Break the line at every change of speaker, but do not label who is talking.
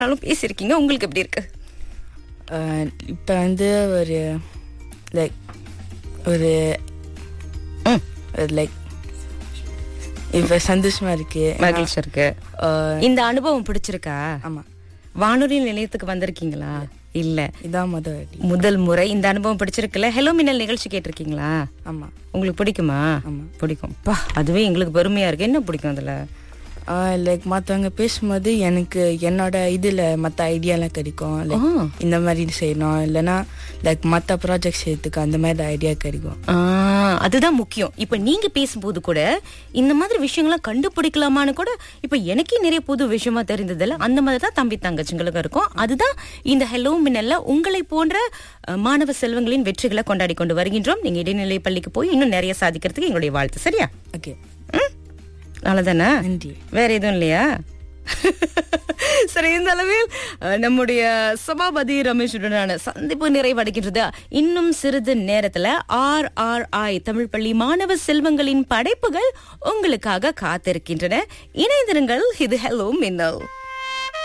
நாளும் பேசியிருக்கீங்க உங்களுக்கு எப்படி இருக்கு
இப்போ வந்து ஒரு லைக் ஒரு லைக் இப்போ சந்தோஷமா இருக்கு
மகிழ்ச்சி இருக்கு
அஹ்,
இந்த அனுபவம் பிடிச்சிருக்கா
ஆமா
வானொலி நிலையத்துக்கு வந்திருக்கீங்களா இல்ல
இதான் முதல் வாட்டி
முதல் முறை இந்த அனுபவம் பிடிச்சிருக்குல்ல ஹலோ மின்னல் நிகழ்ச்சி கேட்டிருக்கீங்களா
ஆமா
உங்களுக்கு பிடிக்குமா
ஆமா.
பிடிக்கும் பா அதுவே எங்களுக்கு பெருமையா இருக்கு என்ன பிடிக்கும் அதுல
லைக் மற்றவங்க பேசும்போது எனக்கு என்னோட இதில் மற்ற ஐடியாலாம் கிடைக்கும் லைக்
ஆ.
இந்த மாதிரி செய்யணும் இல்லைன்னா லைக் மற்ற ப்ராஜெக்ட் செய்யறதுக்கு அந்த மாதிரி ஐடியா கிடைக்கும்
ஆ, அதுதான் முக்கியம் இப்ப நீங்க பேசும்போது கூட இந்த மாதிரி விஷயங்கள்லாம் கண்டுபிடிக்கலாமான்னு கூட இப்ப எனக்கே நிறைய புது விஷயமா தெரிந்ததில்ல அந்த மாதிரி தான் தம்பி தங்கச்சிங்களுக்கு இருக்கும் அதுதான் இந்த ஹெலோ மின்னல்ல உங்களை போன்ற அஹ், மாணவ செல்வங்களின் வெற்றிகளை கொண்டாடி கொண்டு வருகின்றோம் நீங்க இடைநிலை பள்ளிக்கு போய் இன்னும் நிறைய சாதிக்கிறதுக்கு எங்களுடைய வாழ்த்து சரியா
ஓகே
ம்? நல்லதானே
நன்றி
வேற எதுவும் இல்லையா சரி இந்த அளவில் அஹ், நம்முடைய சபாபதி ரமேஷுடனான சந்திப்பு நிறைவடைகின்றது இன்னும் சிறிது நேரத்துல ஆர் ஆர் ஐ தமிழ் பள்ளி மாணவ செல்வங்களின் படைப்புகள் உங்களுக்காக காத்திருக்கின்றன இணைந்திருங்கள் இது ஹலோ மின்னல்